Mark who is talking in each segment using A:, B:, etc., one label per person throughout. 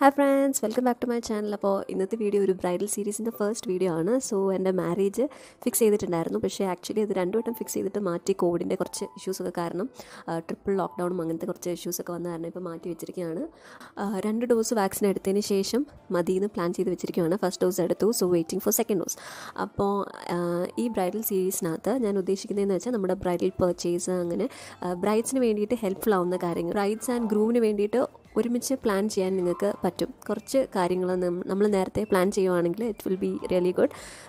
A: hi friends welcome back to my channel അപ്പോൾ ഇന്നത്തെ video ഒരു ബ്രൈഡൽ സീരീസിൻ്റെ ഫസ്റ്റ് വീഡിയോ ആണ് സോ എൻ്റെ മാരേജ് ഫിക്സ് ചെയ്തിട്ടുണ്ടായിരുന്നു പക്ഷേ ആക്ച്വലി അത് രണ്ടു വട്ടം ഫിക്സ് ചെയ്തിട്ട് മാറ്റി കോവിഡിൻ്റെ കുറച്ച് ഇഷ്യൂസൊക്കെ കാരണം ട്രിപ്പിൾ ലോക്ക്ഡൗണും അങ്ങനത്തെ കുറച്ച് ഇഷ്യൂസൊക്കെ വന്ന കാരണം ഇപ്പോൾ മാറ്റി വെച്ചിരിക്കുകയാണ് ആ, രണ്ട് ഡോസ് വാക്സിൻ എടുത്തതിന് ശേഷം മതിയെന്ന് പ്ലാൻ ചെയ്ത് വെച്ചിരിക്കുകയാണ് ഫസ്റ്റ് ഡോസ് എടുത്തു so waiting for second dose അപ്പോൾ ആ, ഈ ബ്രൈഡൽ സീരീസിനകത്ത് ഞാൻ ഉദ്ദേശിക്കുന്നതെന്ന് വെച്ചാൽ നമ്മുടെ ബ്രൈഡൽ പർച്ചേസ് അങ്ങനെ ബ്രൈഡ്സിന് വേണ്ടിയിട്ട് ഹെൽപ്ഫുൾ ആവുന്ന കാര്യങ്ങൾ ബ്രൈഡ്സ് ആൻഡ് ഗ്രൂമിന് വേണ്ടിയിട്ട് ഒരുമിച്ച് പ്ലാൻ ചെയ്യാൻ നിങ്ങൾക്ക് പറ്റും കുറച്ച് കാര്യങ്ങൾ നമ്മൾ നേരത്തെ പ്ലാൻ ചെയ്യുവാണെങ്കിൽ it will be really good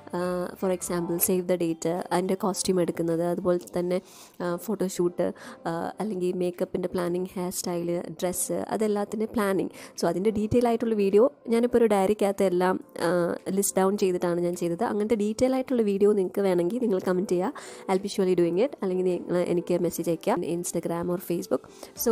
A: for example save the date അതിൻ്റെ കോസ്റ്റ്യൂം എടുക്കുന്നത് അതുപോലെ തന്നെ ഫോട്ടോഷൂട്ട് അല്ലെങ്കിൽ മേക്കപ്പിൻ്റെ പ്ലാനിങ് ഹെയർ സ്റ്റൈല് ഡ്രസ്സ് അതെല്ലാത്തിൻ്റെ പ്ലാനിങ് സോ അതിൻ്റെ ഡീറ്റെയിൽ ആയിട്ടുള്ള വീഡിയോ ഞാനിപ്പോൾ ഒരു ഡയറിക്കകത്ത് എല്ലാം ലിസ്റ്റ് ഡൗൺ ചെയ്തിട്ടാണ് ഞാൻ ചെയ്തത് അങ്ങനത്തെ ഡീറ്റെയിൽ ആയിട്ടുള്ള വീഡിയോ നിങ്ങൾക്ക് വേണമെങ്കിൽ നിങ്ങൾ കമൻറ്റ് ചെയ്യുക I be surely doing it അല്ലെങ്കിൽ നിങ്ങൾ എനിക്ക് മെസ്സേജ് അയക്കുക ഇൻസ്റ്റഗ്രാം ഓർ ഫേസ്ബുക്ക് സോ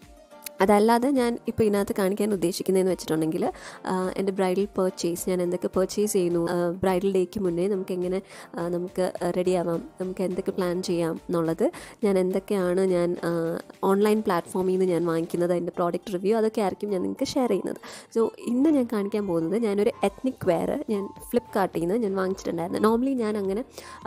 A: അതല്ലാതെ ഞാൻ ഇപ്പോൾ ഇതിനകത്ത് കാണിക്കാൻ ഉദ്ദേശിക്കുന്നതെന്ന് വെച്ചിട്ടുണ്ടെങ്കിൽ ആ, എൻ്റെ ബ്രൈഡൽ പർച്ചേസ് ഞാൻ എന്തൊക്കെ പർച്ചേസ് ചെയ്യുന്നു ബ്രൈഡൽ ഡേക്ക് മുന്നേ നമുക്ക് എങ്ങനെ ആ, നമുക്ക് റെഡി ആവാം നമുക്ക് എന്തൊക്കെ പ്ലാൻ ചെയ്യാം എന്നുള്ളത് ഞാൻ എന്തൊക്കെയാണ് ഞാൻ ഓൺലൈൻ പ്ലാറ്റ്ഫോമിൽ നിന്ന് ഞാൻ വാങ്ങിക്കുന്നത് അതിൻ്റെ പ്രോഡക്റ്റ് റിവ്യൂ അതൊക്കെ ആയിരിക്കും ഞാൻ നിങ്ങൾക്ക് ഷെയർ ചെയ്യുന്നത് സോ ഇന്ന് ഞാൻ കാണിക്കാൻ പോകുന്നത് ഞാനൊരു എത്നിക് വെയർ ഞാൻ ഫ്ലിപ്കാർട്ടിൽ നിന്ന് ഞാൻ വാങ്ങിച്ചിട്ടുണ്ടായിരുന്നു നോർമലി ഞാൻ അങ്ങനെ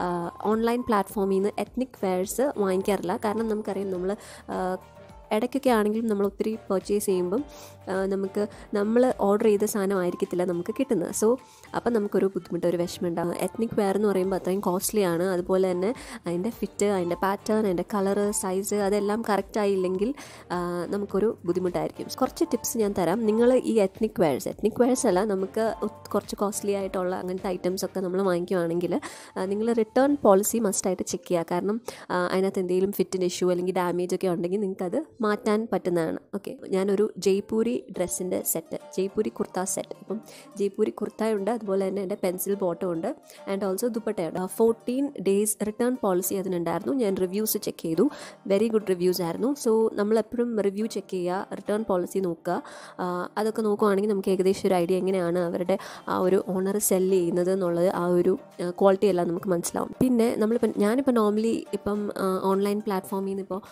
A: ഓൺലൈൻ പ്ലാറ്റ്ഫോമിൽ നിന്ന് എത്നിക് വെയർസ് വാങ്ങിക്കാറില്ല കാരണം നമുക്കറിയാം നമ്മൾ ഇടയ്ക്കൊക്കെ ആണെങ്കിലും നമ്മൾ ഒത്തിരി പർച്ചേസ് ചെയ്യുമ്പം ആ, നമുക്ക് നമ്മൾ ഓർഡർ ചെയ്ത സാധനമായിരിക്കത്തില്ല നമുക്ക് കിട്ടുന്നത് സോ അപ്പം നമുക്കൊരു ബുദ്ധിമുട്ട് ഒരു വിഷമം ഉണ്ടാകും എത്നിക് വെയർ എന്ന് പറയുമ്പോൾ അത്രയും കോസ്റ്റ്ലി ആണ് അതുപോലെ തന്നെ അതിൻ്റെ ഫിറ്റ് അതിൻ്റെ പാറ്റേൺ അതിൻ്റെ കളറ് സൈസ് അതെല്ലാം കറക്റ്റ് ആയില്ലെങ്കിൽ ആ, നമുക്കൊരു ബുദ്ധിമുട്ടായിരിക്കും കുറച്ച് ടിപ്സ് ഞാൻ തരാം നിങ്ങൾ ഈ എത്നിക് വെയർസ് എത്നിക് വെയർസ് അല്ല നമുക്ക് ഒത്ത് കുറച്ച് കോസ്റ്റ്ലി ആയിട്ടുള്ള അങ്ങനത്തെ ഐറ്റംസ് ഒക്കെ നമ്മൾ വാങ്ങിക്കുവാണെങ്കിൽ നിങ്ങൾ റിട്ടേൺ പോളിസി മസ്റ്റായിട്ട് ചെക്ക് ചെയ്യുക കാരണം ആ, അതിനകത്ത് എന്തെങ്കിലും ഫിറ്റിൻ്റെ ഇഷ്യൂ അല്ലെങ്കിൽ ഡാമേജ് ഒക്കെ ഉണ്ടെങ്കിൽ നിങ്ങൾക്കത് മാറ്റാൻ പറ്റുന്നതാണ് ഓക്കെ ഞാനൊരു ജയ്പൂരി ഡ്രസ്സിൻ്റെ സെറ്റ് ജയ്പൂരി കുർത്ത സെറ്റ് അപ്പം ജയ്പൂരി കുർത്തയുണ്ട് അതുപോലെ തന്നെ എൻ്റെ പെൻസിൽ ബോട്ടം ഉണ്ട് ആൻഡ് ഓൾസോ ദുപ്പട്ടയുണ്ട് ഫോർട്ടീൻ ഡേയ്സ് റിട്ടേൺ പോളിസി അതിനുണ്ടായിരുന്നു ഞാൻ റിവ്യൂസ് ചെക്ക് ചെയ്തു വെരി ഗുഡ് റിവ്യൂസ് ആയിരുന്നു സോ നമ്മളെപ്പോഴും റിവ്യൂ ചെക്ക് ചെയ്യുക റിട്ടേൺ പോളിസി നോക്കുക ആ, അതൊക്കെ നോക്കുവാണെങ്കിൽ നമുക്ക് ഏകദേശം ഒരു ഐഡിയ എങ്ങനെയാണ് അവരുടെ ആ ഒരു ഓണർ സെല്ല് ചെയ്യുന്നത് എന്നുള്ളത് ആ ഒരു ക്വാളിറ്റി എല്ലാം നമുക്ക് മനസ്സിലാവും പിന്നെ നമ്മളിപ്പോൾ ഞാനിപ്പോൾ നോർമലി ഇപ്പം ഓൺലൈൻ പ്ലാറ്റ്ഫോമിൽ നിന്ന് ഇപ്പോൾ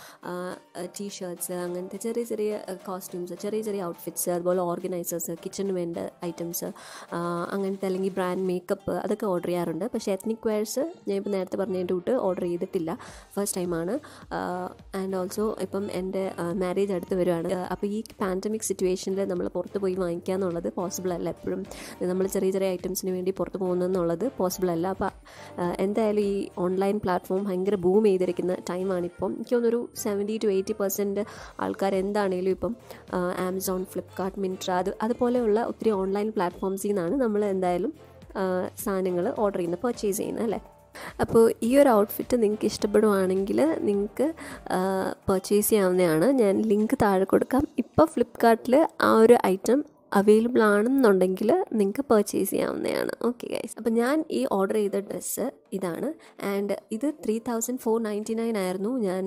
A: ടീ ഷർട്ട്സ് അങ്ങനത്തെ ചെറിയ ചെറിയ കോസ്റ്റ്യൂംസ് ചെറിയ ചെറിയ ഔട്ട്ഫിറ്റ്സ് അതുപോലെ ഓർഗനൈസേഴ്സ് കിച്ചണിന് വേണ്ട ഐറ്റംസ് അങ്ങനത്തെ അല്ലെങ്കിൽ ബ്രാൻഡ് മേക്കപ്പ് അതൊക്കെ ഓർഡർ ചെയ്യാറുണ്ട് പക്ഷേ എത്നിക് വെയർസ് ഞാൻ ഇപ്പോൾ നേരത്തെ പറഞ്ഞതിൻ്റെ കൂട്ട് ഓർഡർ ചെയ്തിട്ടില്ല ഫസ്റ്റ് ടൈമാണ് ആൻഡ് ഓൾസോ ഇപ്പം എൻ്റെ മാരേജ് അടുത്ത് വരുവാണ് അപ്പോൾ ഈ പാൻഡമിക് സിറ്റുവേഷനിൽ നമ്മൾ പുറത്ത് പോയി വാങ്ങിക്കുക എന്നുള്ളത് പോസിബിൾ അല്ല എപ്പോഴും നമ്മൾ ചെറിയ ചെറിയ ഐറ്റംസിന് വേണ്ടി പുറത്ത് പോകുന്നതെന്നുള്ളത് പോസിബിൾ അല്ല അപ്പോൾ എന്തായാലും ഈ ഓൺലൈൻ പ്ലാറ്റ്ഫോം ഭയങ്കര ബൂം ചെയ്തിരിക്കുന്ന ടൈമാണിപ്പം എനിക്ക് തോന്നുന്നൊരു സെവൻറ്റി ടു എയ്റ്റി പെർസെൻറ്റ് ആൾക്കാർ എന്താണേലും ഇപ്പം ആമസോൺ ഫ്ലിപ്കാർട്ട് മിൻട്ര അത് അതുപോലെയുള്ള ഒത്തിരി ഓൺലൈൻ പ്ലാറ്റ്ഫോംസിൽ നിന്നാണ് നമ്മൾ എന്തായാലും സാധനങ്ങൾ ഓർഡർ ചെയ്യുന്നത് പർച്ചേസ് ചെയ്യുന്നത് അല്ലേ അപ്പോൾ ഈ ഒരു ഔട്ട്ഫിറ്റ് നിങ്ങൾക്ക് ഇഷ്ടപ്പെടുവാണെങ്കിൽ നിങ്ങൾക്ക് പർച്ചേസ് ചെയ്യാവുന്നതാണ് ഞാൻ ലിങ്ക് താഴെ കൊടുക്കാം ഇപ്പോൾ ഫ്ലിപ്കാർട്ടിൽ ആ ഒരു ഐറ്റം അവൈലബിൾ ആണെന്നുണ്ടെങ്കിൽ നിങ്ങൾക്ക് പർച്ചേസ് ചെയ്യാവുന്നതാണ് ഓക്കെ ഗൈസ് അപ്പോൾ ഞാൻ ഈ ഓർഡർ ചെയ്ത ഡ്രസ്സ് ഇതാണ് ആൻഡ് ഇത് three thousand four ninety nine ആയിരുന്നു ഞാൻ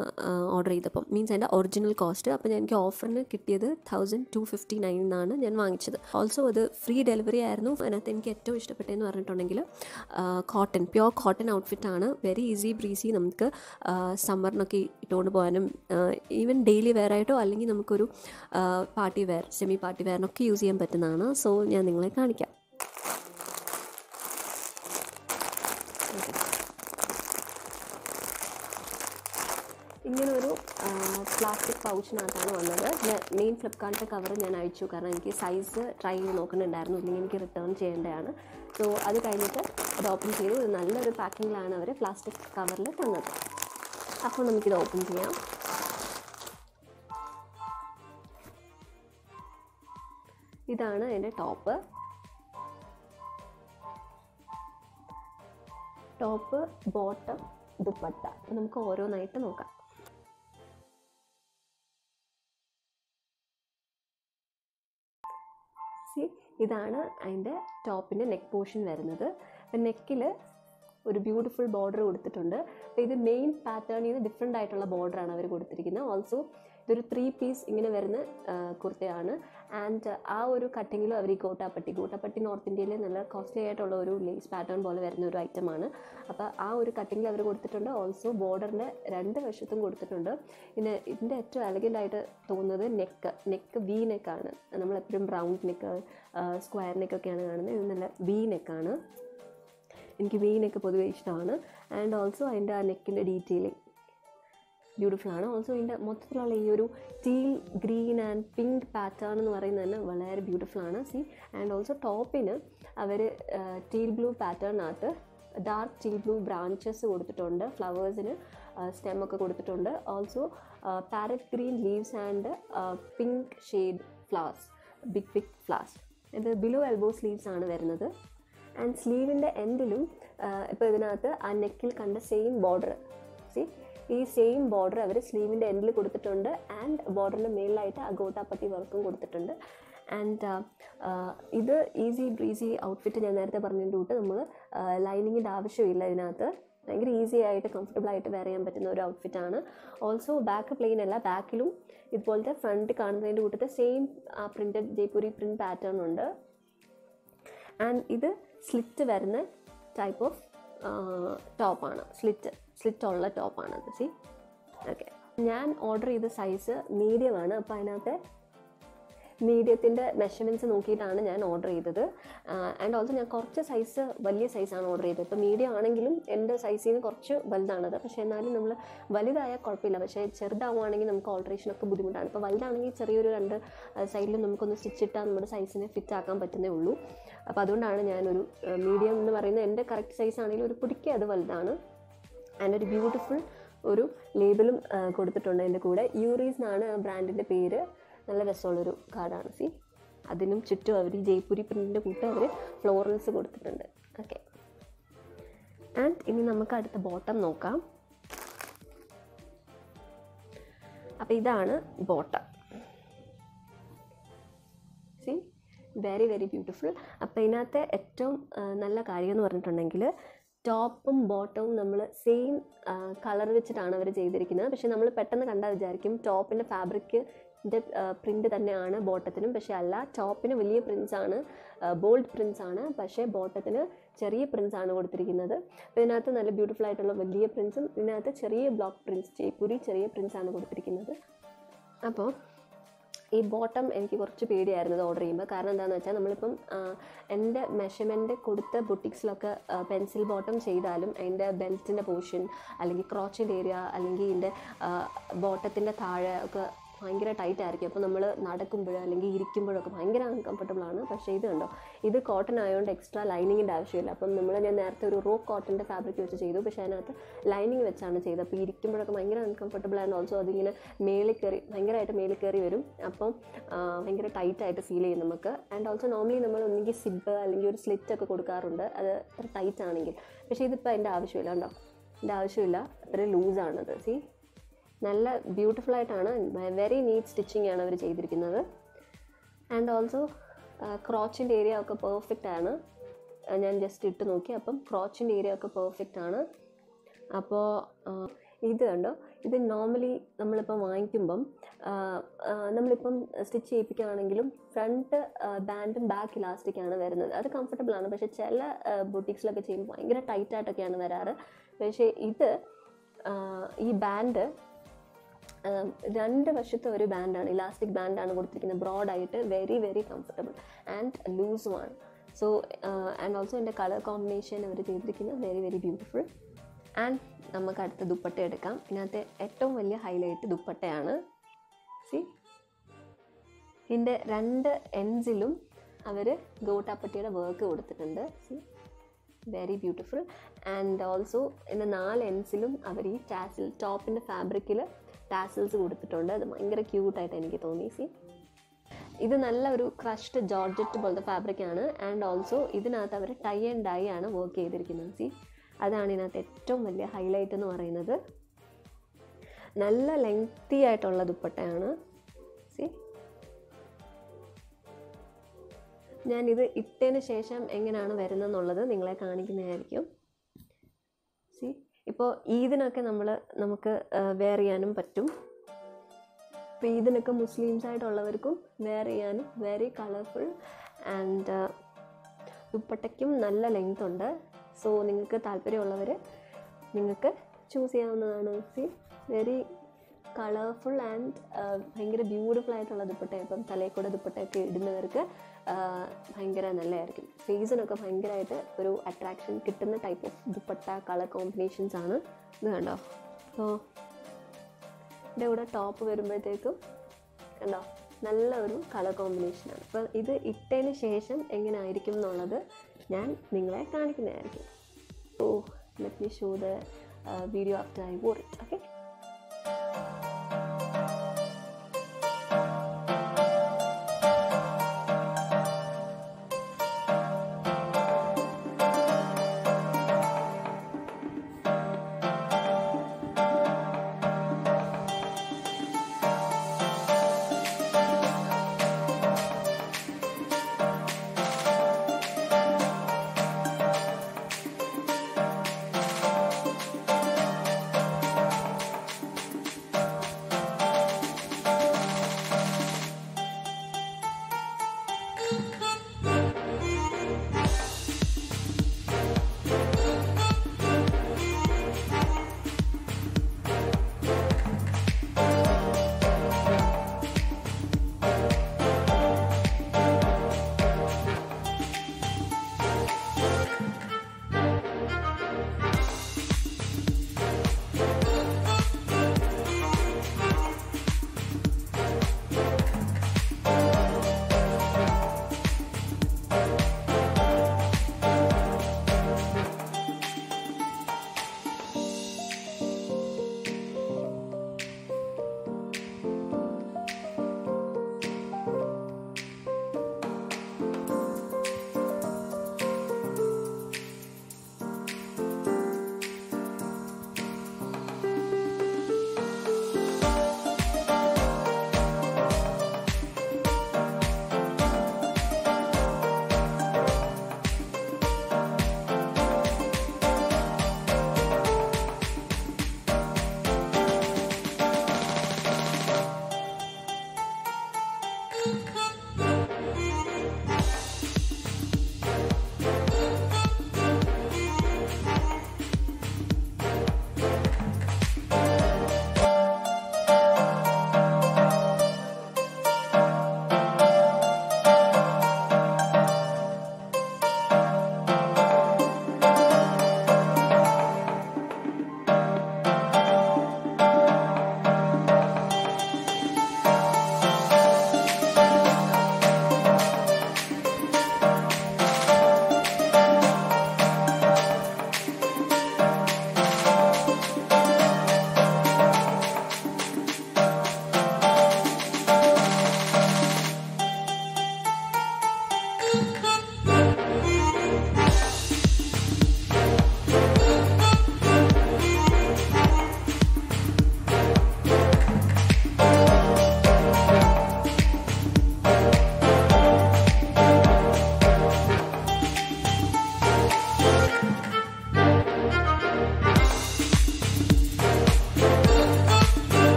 A: ഓർഡർ ചെയ്തപ്പം മീൻസ് എൻ്റെ ഒറിജിനൽ കോസ്റ്റ് അപ്പോൾ ഞാൻ എനിക്ക് ഓഫറിന് കിട്ടിയത് തൗസൻഡ് ടു ഫിഫ്റ്റി നയൻ എന്നാണ് ഞാൻ വാങ്ങിച്ചത് ഓൾസോ അത് ഫ്രീ ഡെലിവറി ആയിരുന്നു അതിനകത്ത് എനിക്ക് ഏറ്റവും ഇഷ്ടപ്പെട്ടതെന്ന് പറഞ്ഞിട്ടുണ്ടെങ്കിൽ കോട്ടൺ പ്യോർ കോട്ടൺ ഔട്ട്ഫിറ്റാണ് വെരി ഈസി ബ്രീസി നമുക്ക് സമ്മറിനൊക്കെ ഇട്ടുകൊണ്ട് പോകാനും ഈവൻ ഡെയിലി വെയർ ആയിട്ടോ അല്ലെങ്കിൽ നമുക്കൊരു പാർട്ടി വെയർ സെമി പാർട്ടി വെയറിനൊക്കെ യൂസ് ചെയ്യാൻ പറ്റുന്നതാണ് സോ ഞാൻ നിങ്ങളെ കാണിക്കാം ഇങ്ങനെ ഒരു പ്ലാസ്റ്റിക് പൗച്ചിനകത്താണ് വന്നത് ഞാൻ മെയിൻ ഫ്ലിപ്കാർട്ടിൻ്റെ കവർ ഞാൻ അയച്ചു കാരണം എനിക്ക് സൈസ് ട്രൈ ചെയ്ത് നോക്കുന്നുണ്ടായിരുന്നു ഇല്ലെങ്കിൽ എനിക്ക് റിട്ടേൺ ചെയ്യേണ്ടതാണ് സോ അത് കഴിഞ്ഞിട്ട് അത് ഓപ്പൺ ചെയ്തു ഇത് നല്ലൊരു പാക്കിങ്ങിലാണ് അവർ പ്ലാസ്റ്റിക് കവറിൽ തന്നത് അപ്പോൾ നമുക്കിത് ഓപ്പൺ ചെയ്യാം ഇതാണ് എൻ്റെ ടോപ്പ് ടോപ്പ് ബോട്ടം ദുപ്പട്ട നമുക്ക് ഓരോന്നായിട്ട് നോക്കാം സി ഇതാണ് അതിൻ്റെ ടോപ്പിൻ്റെ നെക്ക് പോർഷൻ വരുന്നത് നെക്കിൽ ഒരു ബ്യൂട്ടിഫുൾ ബോർഡർ കൊടുത്തിട്ടുണ്ട് അപ്പോൾ ഇത് മെയിൻ പാറ്റേണിൽ നിന്ന് ഡിഫറെൻ്റ് ആയിട്ടുള്ള ബോർഡറാണ് അവർ കൊടുത്തിരിക്കുന്നത് ഓൾസോ ഇതൊരു ത്രീ പീസ് ഇങ്ങനെ വരുന്ന ആ, കുർത്തയാണ് ആൻഡ് ആ ഒരു കട്ടിങ്ങിലും അവർ ഈ ഗോട്ടാപ്പട്ടി ഗോട്ടാപ്പട്ടി നോർത്ത് ഇന്ത്യയിൽ നല്ല കോസ്റ്റ്ലി ആയിട്ടുള്ള ഒരു ലേസ് പാറ്റേൺ പോലെ വരുന്ന ഒരു ഐറ്റമാണ് അപ്പോൾ ആ ഒരു കട്ടിങ്ങിൽ അവർ കൊടുത്തിട്ടുണ്ട് ഓൾസോ ബോർഡറിൻ്റെ രണ്ട് വശത്തും കൊടുത്തിട്ടുണ്ട് പിന്നെ ഇതിൻ്റെ ഏറ്റവും എലഗൻ്റ് ആയിട്ട് തോന്നുന്നത് നെക്ക് നെക്ക് വി നെക്കാണ് നമ്മളെപ്പോഴും റൗണ്ട് നെക്ക് സ്ക്വയർ നെക്കൊക്കെയാണ് കാണുന്നത് ഇത് നല്ല വി നെക്കാണ് എനിക്ക് വി നെക്ക് പൊതുവേ ഇഷ്ടമാണ് ആൻഡ് ഓൾസോ അതിൻ്റെ ആ നെക്കിൻ്റെ ഡീറ്റെയിലിംഗ് ബ്യൂട്ടിഫുൾ ആണ് ഓൾസോ ഇതിൻ്റെ മൊത്തത്തിലുള്ള ഈ ഒരു teal green and pink pattern എന്ന് പറയുന്നത് തന്നെ വളരെ ബ്യൂട്ടിഫുൾ ആണ് സി ആൻഡ് ഓൾസോ ടോപ്പിന് അവർ ടീൽ ബ്ലൂ പാറ്റേണിനകത്ത് ഡാർക്ക് ടീൽ ബ്ലൂ ബ്രാഞ്ചസ് കൊടുത്തിട്ടുണ്ട് ഫ്ലവേഴ്സിന് സ്റ്റെം ഒക്കെ കൊടുത്തിട്ടുണ്ട് also parrot green leaves and pink shade flowers big big flowers ഇത് ബിലോ എൽബോ സ്ലീവ്സ് ആണ് വരുന്നത് ആൻഡ് സ്ലീവിൻ്റെ എൻഡിലും ഇപ്പോൾ ഇതിനകത്ത് ആ നെക്കിൽ കണ്ട സെയിം ബോർഡർ സി ഈ സെയിം ബോർഡർ അവർ സ്ലീവിൻ്റെ എൻഡിൽ കൊടുത്തിട്ടുണ്ട് ആൻഡ് ബോർഡറിൻ്റെ മേളിലായിട്ട് ആ ഗോട്ടാപ്പട്ടി വർക്കും കൊടുത്തിട്ടുണ്ട് ആൻഡ് ഇത് ഈസി ബ്രീസി ഔട്ട്ഫിറ്റ് ഞാൻ നേരത്തെ പറഞ്ഞതിൻ്റെ കൂട്ട് നമ്മൾ ലൈനിങ്ങിൻ്റെ ആവശ്യമില്ല ഇതിനകത്ത് ഭയങ്കര ഈസി ആയിട്ട് കംഫർട്ടബിൾ ആയിട്ട് വെയർ ചെയ്യാൻ പറ്റുന്ന ഒരു ഔട്ട്ഫിറ്റാണ് ഓൾസോ ബാക്ക് പ്ലെയിൻ അല്ല ബാക്കിലും ഇതുപോലത്തെ ഫ്രണ്ട് കാണുന്നതിൻ്റെ കൂട്ടത്തെ same printed Jaipuri print pattern ഉണ്ട് ആൻഡ് ഇത് സ്ലിറ്റ് വരുന്ന ടൈപ്പ് ഓഫ് ടോപ്പാണ് സ്ലിറ്റ് സ്ലിറ്റ് ഉള്ള ടോപ്പാണത് സി ഓക്കെ ഞാൻ ഓർഡർ ചെയ്ത സൈസ് മീഡിയമാണ് അപ്പോൾ അതിനകത്ത് മീഡിയത്തിൻ്റെ മെഷർമെൻറ്റ്സ് നോക്കിയിട്ടാണ് ഞാൻ ഓർഡർ ചെയ്തത് ആൻഡ് ഓൾസോ ഞാൻ കുറച്ച് സൈസ് വലിയ സൈസാണ് ഓർഡർ ചെയ്തത് ഇപ്പോൾ മീഡിയം ആണെങ്കിലും എൻ്റെ സൈസിൽ നിന്ന് കുറച്ച് വലുതാണത് പക്ഷേ എന്നാലും നമ്മൾ വലുതായാൽ കുഴപ്പമില്ല പക്ഷേ ചെറുതാവുകയാണെങ്കിൽ നമുക്ക് ഓൾട്രേഷനൊക്കെ ബുദ്ധിമുട്ടാണ് ഇപ്പോൾ വലുതാണെങ്കിൽ ചെറിയൊരു രണ്ട് സൈഡിലും നമുക്കൊന്ന് സ്റ്റിച്ച് ഇട്ടാൽ നമ്മുടെ സൈസിനെ ഫിറ്റ് ആക്കാൻ പറ്റുന്നേ ഉള്ളൂ അപ്പോൾ അതുകൊണ്ടാണ് ഞാനൊരു മീഡിയം എന്ന് പറയുന്നത് എൻ്റെ കറക്റ്റ് സൈസ് ആണെങ്കിലും ഒരു പിടിക്കുക അത് വലുതാണ് ആൻഡ് ഒരു ബ്യൂട്ടിഫുൾ ഒരു ലേബിളും കൊടുത്തിട്ടുണ്ട് അതിൻ്റെ കൂടെ യൂറീസ് എന്നാണ് ആ ബ്രാൻഡിൻ്റെ പേര് നല്ല രസമുള്ളൊരു കാർഡാണ് സി അതിനും ചുറ്റും അവർ ഈ ജയ്പൂരി പ്രിൻറ്റിൻ്റെ കൂട്ട് അവർ ഫ്ലോറൽസ് കൊടുത്തിട്ടുണ്ട് ഓക്കെ ആൻഡ് ഇനി നമുക്ക് അടുത്ത ബോട്ടം നോക്കാം അപ്പോൾ ഇതാണ് bottom see very very beautiful അപ്പോൾ ഇതിനകത്തെ ഏറ്റവും ആ, നല്ല കാര്യം എന്ന് പറഞ്ഞിട്ടുണ്ടെങ്കിൽ ടോപ്പും ബോട്ടവും നമ്മൾ സെയിം കളർ വെച്ചിട്ടാണ് അവർ ചെയ്തിരിക്കുന്നത് പക്ഷേ നമ്മൾ പെട്ടെന്ന് കണ്ടാൽ വിചാരിക്കും ടോപ്പിൻ്റെ ഫാബ്രിക്കിൻ്റെ പ്രിൻ്റ് തന്നെയാണ് ബോട്ടത്തിനും പക്ഷേ അല്ല ടോപ്പിന് വലിയ പ്രിൻസ് ആണ് ബോൾഡ് പ്രിൻസ് ആണ് പക്ഷേ ബോട്ടത്തിന് ചെറിയ പ്രിൻസ് ആണ് കൊടുത്തിരിക്കുന്നത് അപ്പോൾ ഇതിനകത്ത് നല്ല ബ്യൂട്ടിഫുൾ ആയിട്ടുള്ള വലിയ പ്രിൻസും ഇതിനകത്ത് ചെറിയ ബ്ലോക്ക് പ്രിൻസ് ജയ്പൂരി ചെറിയ പ്രിൻസ് ആണ് കൊടുത്തിരിക്കുന്നത് അപ്പോൾ ഈ ബോട്ടം എനിക്ക് കുറച്ച് പേടിയായിരുന്നു ഇത് ഓർഡർ ചെയ്യുമ്പോൾ കാരണം എന്താണെന്ന് വെച്ചാൽ നമ്മളിപ്പം ആ, എൻ്റെ മെഷർമെൻറ്റ് കൊടുത്ത ബുട്ടിക്സിലൊക്കെ പെൻസിൽ ബോട്ടം ചെയ്താലും അതിൻ്റെ ബെൽറ്റിൻ്റെ പോർഷൻ അല്ലെങ്കിൽ ക്രോച്ചിൻ്റെ ഏരിയ അല്ലെങ്കിൽ ഇതിൻ്റെ ബോട്ടത്തിൻ്റെ താഴെ ഒക്കെ ഭയങ്കര ടൈറ്റ് ആയിരിക്കും അപ്പോൾ നമ്മൾ നടക്കുമ്പോൾ അല്ലെങ്കിൽ ഇരിക്കുമ്പോഴൊക്കെ ഭയങ്കര അൺകംഫർട്ടബിൾ ആണ് പക്ഷേ ഇത് കണ്ടോ ഇത് കോട്ടൺ ആയതുകൊണ്ട് എക്സ്ട്രാ ലൈനിങ്ങിൻ്റെ ആവശ്യമില്ല അപ്പം നമ്മൾ ഞാൻ നേരത്തെ ഒരു റോ കോട്ടൻ്റെ ഫാബ്രിക് വെച്ച് ചെയ്തു പക്ഷേ അതിനകത്ത് ലൈനിങ് വെച്ചാണ് ചെയ്തത് അപ്പോൾ ഇരിക്കുമ്പോഴൊക്കെ ഭയങ്കര അൺകംഫർട്ടബിൾ ആൻഡ് ഓൾസോ അതിങ്ങനെ മേളിൽ കയറി ഭയങ്കരമായിട്ട് മേളിൽ കയറി വരും അപ്പം ആ, ഭയങ്കര ടൈറ്റ് ആയിട്ട് ഫീൽ ചെയ്യും നമുക്ക് ആൻഡ് ഓൾസോ നോർമലി നമ്മൾ ഒന്നുകിൽ സിബ് അല്ലെങ്കിൽ ഒരു സ്ലിറ്റ് ഒക്കെ കൊടുക്കാറുണ്ട് അത് അത്ര ടൈറ്റ് ആണെങ്കിൽ പക്ഷേ ഇതിപ്പോൾ അതിൻ്റെ ആവശ്യമില്ല കണ്ടോ ഇതിൻ്റെ ആവശ്യമില്ല അത്ര ലൂസാണത് സി നല്ല ബ്യൂട്ടിഫുൾ ആയിട്ടാണ് വെരി നീറ്റ് സ്റ്റിച്ചിങ് ആണ് അവർ ചെയ്തിരിക്കുന്നത് ആൻഡ് ഓൾസോ ക്രോച്ചിൻ്റെ ഏരിയ ഒക്കെ പെർഫെക്റ്റ് ആണ് ആ, ഞാൻ ജസ്റ്റ് ഇട്ട് നോക്കി അപ്പം ക്രോച്ചിൻ്റെ ഏരിയ ഒക്കെ പെർഫെക്റ്റ് ആണ് അപ്പോൾ ഇത് കണ്ടോ ഇത് നോർമലി നമ്മളിപ്പം വാങ്ങിക്കുമ്പം ആ, ആ, നമ്മളിപ്പം സ്റ്റിച്ച് ചെയ്യിപ്പിക്കുകയാണെങ്കിലും ഫ്രണ്ട് ബാൻഡും ബാക്ക് ഇലാസ്റ്റിക്കാണ് വരുന്നത് അത് കംഫർട്ടബിൾ ആണ് പക്ഷേ ചില ബുട്ടിക്സിലൊക്കെ ചെയ്യുമ്പോൾ ഭയങ്കര ടൈറ്റായിട്ടൊക്കെയാണ് വരാറ് പക്ഷേ ഇത് ആ, ഈ ബാൻഡ് ആം, രണ്ട് വശത്തെ ഒരു ബാൻഡാണ് ഇലാസ്റ്റിക് ബാൻഡാണ് കൊടുത്തിരിക്കുന്നത് ബ്രോഡായിട്ട് വെരി വെരി കംഫർട്ടബിൾ ആൻഡ് ലൂസും ആണ് സോ ആൻഡ് ഓൾസോ എൻ്റെ കളർ കോമ്പിനേഷൻ അവർ ചെയ്തിരിക്കുന്നത് വെരി വെരി ബ്യൂട്ടിഫുൾ ആൻഡ് നമുക്ക് അടുത്ത ദുപ്പട്ട എടുക്കാം ഇതിനകത്തെ ഏറ്റവും വലിയ ഹൈലൈറ്റ് ദുപ്പട്ടയാണ് സി ഇതിൻ്റെ രണ്ട് എൻസിലും അവർ ഗോട്ടാപ്പട്ടിയുടെ വർക്ക് കൊടുത്തിട്ടുണ്ട് see very beautiful and also ഇതിൻ്റെ നാല് എൻസിലും അവർ ഈ ടാസിൽ ടോപ്പിൻ്റെ ഫാബ്രിക്കിൽ ടാസിൽസ് കൊടുത്തിട്ടുണ്ട് അത് ഭയങ്കര ക്യൂട്ടായിട്ട് എനിക്ക് തോന്നി സി ഇത് നല്ല ഒരു ക്രഷ്ഡ് ജോർജറ്റ് പോലത്തെ ഫാബ്രിക് ആണ് ആൻഡ് ഓൾസോ ഇതിനകത്ത് അവർ ടൈ ആൻഡ് ഡൈ ആണ് വർക്ക് ചെയ്തിരിക്കുന്നത് സി അതാണ് ഇതിനകത്ത് ഏറ്റവും വലിയ ഹൈലൈറ്റ് എന്ന് പറയുന്നത് നല്ല ലെങ്തി ആയിട്ടുള്ള ദുപ്പട്ടയാണ് സി ഞാനിത് ഇട്ടതിന് ശേഷം എങ്ങനെയാണ് വരുന്നതെന്നുള്ളത് നിങ്ങളെ കാണിക്കുന്നതായിരിക്കും ഇപ്പോൾ ഈദിനൊക്കെ നമ്മൾ നമുക്ക് വെയർ ചെയ്യാനും പറ്റും ഇപ്പോൾ ഇതിനൊക്കെ മുസ്ലിംസ് ആയിട്ടുള്ളവർക്കും വെയർ ചെയ്യാനും വെരി കളർഫുൾ ആൻഡ് ദുപ്പട്ടയ്ക്കും നല്ല ലെങ്ത് ഉണ്ട് സോ നിങ്ങൾക്ക് താല്പര്യമുള്ളവർ നിങ്ങൾക്ക് ചൂസ് ചെയ്യാവുന്നതാണ് സി വെരി കളർഫുൾ ആൻഡ് ഭയങ്കര ബ്യൂട്ടിഫുൾ ആയിട്ടുള്ള ദുപ്പട്ട ഇപ്പം തലയിൽ കൂടെ ദുപ്പട്ടയൊക്കെ ഇടുന്നവർക്ക് ആ, ഭയങ്കര നല്ലതായിരിക്കും ഫേസിനൊക്കെ ഭയങ്കരമായിട്ട് ഒരു അട്രാക്ഷൻ കിട്ടുന്ന type of dupatta colour combinations ആണ് ഇത് കണ്ടോ അപ്പോൾ ഇതിൻ്റെ കൂടെ ടോപ്പ് വരുമ്പോഴത്തേക്കും കണ്ടോ നല്ല ഒരു കളർ കോമ്പിനേഷനാണ് അപ്പോൾ ഇത് ഇട്ടതിന് ശേഷം എങ്ങനെ ആയിരിക്കും എന്നുള്ളത് ഞാൻ നിങ്ങളെ കാണിക്കുന്നതായിരിക്കും oh let me show the video after I wore it okay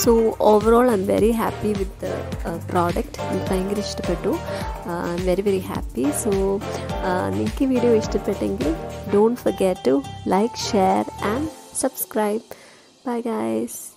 A: so overall I'm very happy with product എനിക്ക് ഭയങ്കര ഇഷ്ടപ്പെട്ടു I'm very very happy so നിങ്ങൾക്ക് ഈ വീഡിയോ ഇഷ്ടപ്പെട്ടെങ്കിൽ don't forget to like share and subscribe bye guys